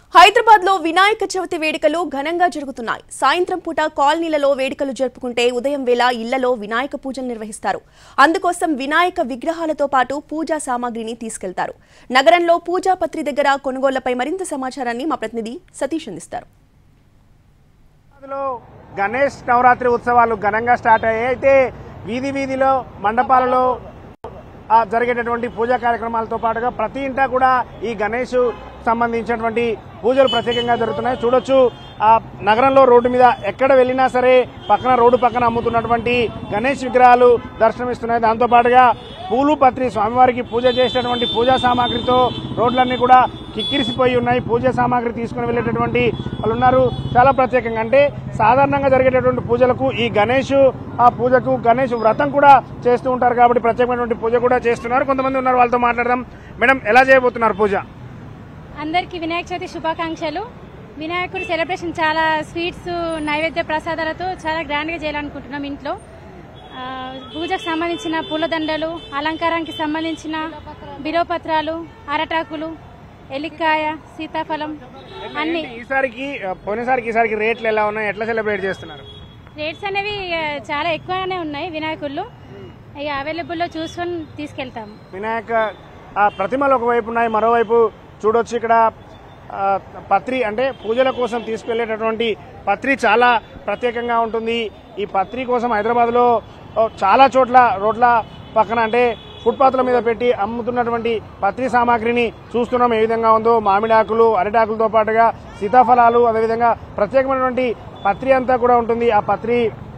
హైదరాబాద్ లో వినాయక చవితి వేడుకలు ఘనంగా జరుగుతున్నాయి సాయంత్రం పూట కాలనీలలో వేడుకలు జరుపుకుంటే ఉదయం వేళ ఇళ్లలో వినాయక పూజలు నిర్వహిస్తారు అందుకోసం వినాయక విగ్రహాలతో పాటు పూజా సామాగ్రిని తీసుకెళ్తారు నగరంలో పూజా పత్రి దగ్గర కొనుగోళ్లపై మరింత సమాచారాన్ని మా ప్రతినిధి సతీష్ అందిస్తారు హైదరాబాద్లో గణేష్ నవరాత్రి ఉత్సవాలు ఘనంగా స్టార్ట్ అయ్యాయి అయితే వీధి వీధిలో మండపాలలో ఆ, జరిగేటటువంటి పూజా కార్యక్రమాలతో పాటుగా ప్రతి ఇంటా కూడా ఈ గణేష్ సంబంధించినటువంటి పూజలు ప్రత్యేకంగా జరుగుతున్నాయి చూడొచ్చు ఆ నగరంలో రోడ్డు మీద ఎక్కడ వెళ్ళినా సరే పక్కన రోడ్డు పక్కన అమ్ముతున్నటువంటి గణేష్ విగ్రహాలు దర్శనమిస్తున్నాయి దాంతో పాటుగా పూలు పత్రి స్వామివారికి పూజ చేసేటటువంటి పూజా సామాగ్రితో రోడ్లన్నీ కూడా కిక్కిరిసిపోయి ఉన్నాయి పూజా సామాగ్రి తీసుకుని వెళ్ళేటటువంటి వాళ్ళు ఉన్నారు చాలా ప్రత్యేకంగా అంటే సాధారణంగా జరిగేటటువంటి పూజలకు ఈ గణేష్ ఆ పూజకు గణేష్ వ్రతం కూడా చేస్తూ ఉంటారు కాబట్టి ప్రత్యేకమైనటువంటి పూజ కూడా చేస్తున్నారు కొంతమంది ఉన్నారు వాళ్ళతో మాట్లాడదాం మేడం ఎలా చేయబోతున్నారు పూజ అందరికీ వినాయక చవితి శుభాకాంక్షలు వినాయకుడి సెలబ్రేషన్ చాలా స్వీట్స్ నైవేద్య ప్రసాదాలతో చాలా గ్రాండ్గా చేయాలనుకుంటున్నాం ఇంట్లో ఆ, పూజకు సంబంధించిన పూలదండలు అలంకారానికి సంబంధించిన బిలోపత్రాలు అరటాకులు ఎలిక్కాయ సీతాఫలం అన్ని ఈసారికి ఆ, పోయినసారికి ఈసారికి రేట్లు ఎలా ఉన్నాయి ఎట్లా సెలబ్రేట్ చేస్తున్నారు రేట్స్ అనేవి ఆ, చాలా ఎక్కువగానే ఉన్నాయి వినాయకుళ్ళు ఇక అవైలబుల్లో చూసుకొని తీసుకెళ్తాము వినాయక ఆ ప్రతిమలు ఒకవైపు ఉన్నాయి మరోవైపు చూడొచ్చు ఇక్కడ ఆ, పత్రి అంటే పూజల కోసం తీసుకెళ్లేటటువంటి పత్రి చాలా ప్రత్యేకంగా ఉంటుంది ఈ పత్రి కోసం హైదరాబాద్లో ఓ, చాలా చోట్ల రోడ్ల పక్కన అంటే ఫుట్పాత్ల మీద పెట్టి అమ్ముతున్నటువంటి పత్రి సామాగ్రిని చూస్తున్నాం ఏ విధంగా ఉందో మామిడాకులు అరిటాకులతో పాటుగా సీతాఫలాలు అదేవిధంగా ప్రత్యేకమైనటువంటి పత్రి అంతా కూడా ఉంటుంది ఆ పత్రి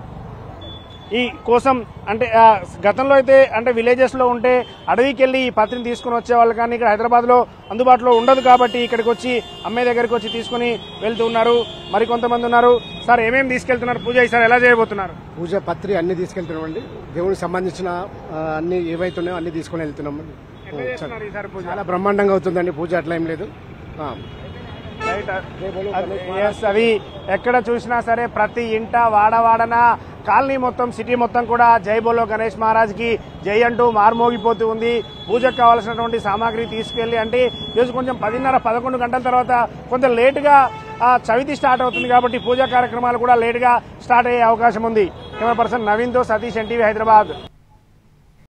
ఈ కోసం అంటే ఆ, గతంలో అయితే అంటే విలేజెస్ లో ఉంటే అడవికి వెళ్ళి ఈ పత్రిని తీసుకుని వచ్చేవాళ్ళు కానీ ఇక్కడ హైదరాబాద్ లో అందుబాటులో ఉండదు కాబట్టి ఇక్కడికి వచ్చి అమ్మే దగ్గరికి వచ్చి తీసుకుని వెళ్తూ ఉన్నారు మరి కొంతమంది ఉన్నారు సార్ ఏమేమి తీసుకెళ్తున్నారు పూజ ఈసారి ఎలా చేయబోతున్నారు పూజ పత్రి అన్ని తీసుకెళ్తున్నామండి దేవుడికి సంబంధించిన ఆ, అన్ని ఏవైతున్నాయో అన్ని తీసుకుని వెళ్తున్నాం ఎట్లా చేస్తున్నారు ఈసారి పూజ చాలా బ్రహ్మాండంగా అవుతుందండి పూజ అట్లా ఏం లేదు ఆ. రైట్. అది- yes, అది ఎక్కడ చూసినా సరే ప్రతి ఇంట వాడవాడన కాలనీ మొత్తం సిటీ మొత్తం కూడా జై బోలో గణేష్ మహారాజ్ కి జై అంటూ మార్మోగిపోతూ ఉంది పూజకు కావాల్సినటువంటి సామాగ్రి తీసుకెళ్లి అంటే ఈరోజు కొంచెం పదిన్నర పదకొండు గంటల తర్వాత కొంచెం లేటుగా ఆ, చవితి స్టార్ట్ అవుతుంది కాబట్టి పూజా కార్యక్రమాలు కూడా లేటుగా స్టార్ట్ అయ్యే అవకాశం ఉంది కెమెరా పర్సన్ నవీన్తో సతీష్ ఎన్టీవీ హైదరాబాద్